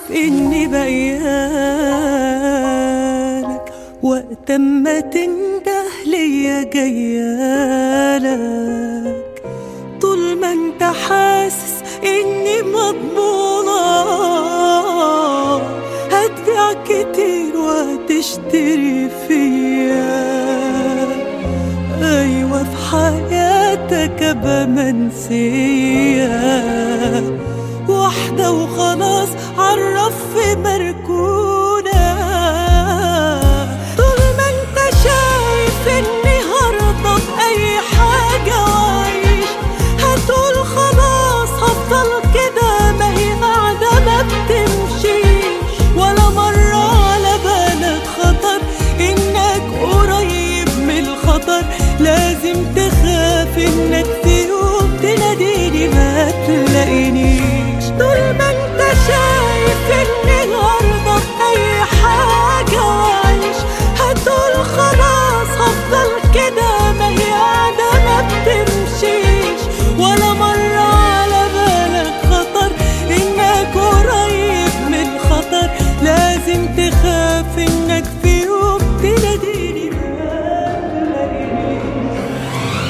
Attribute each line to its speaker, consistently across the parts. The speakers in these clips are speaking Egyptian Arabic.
Speaker 1: اني بقيالك وقت ما تنده ليا جيالك طول ما انت حاسس اني مضمونة هتبيع كتير وهتشتري فيا ايوه في حياتك ابقى منسيه واحدة وخلاص عرف في مركونة طول ما انت شايف اني هرضى بأي حاجة وعيش هتقول خلاص هفضل كده ما هي قاعدة ما بتمشيش ولا مرة على بالك خطر انك قريب من الخطر لازم تخاف انك في يوم تناديني ما تلاقينيش طول ما انت شايف اني هرضى بأي حاجة وعيش هتقول خلاص هفضل كده ما هي قاعدة ما بتمشيش ولا مرة على بالك خطر انك قريب من خطر لازم تخاف انك في يوم تناديني ما تلاقينيش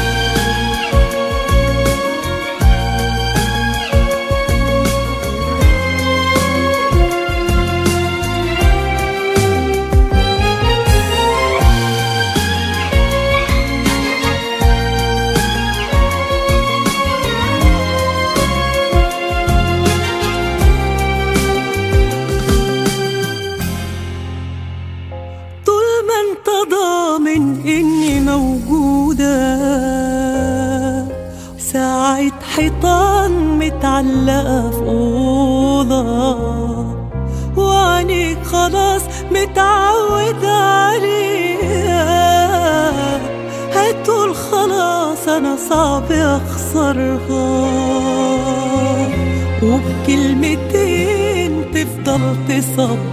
Speaker 1: طول ما انت ضامن اني موجودة ساعة حيطان متعلقة في أوضة وعينيك خلاص متعودة عليها هتقول خلاص أنا صعب أخسرها وبكلمتين تفضل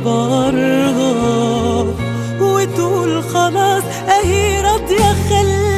Speaker 1: تصبرها وتقول خلاص اهي راضية خليها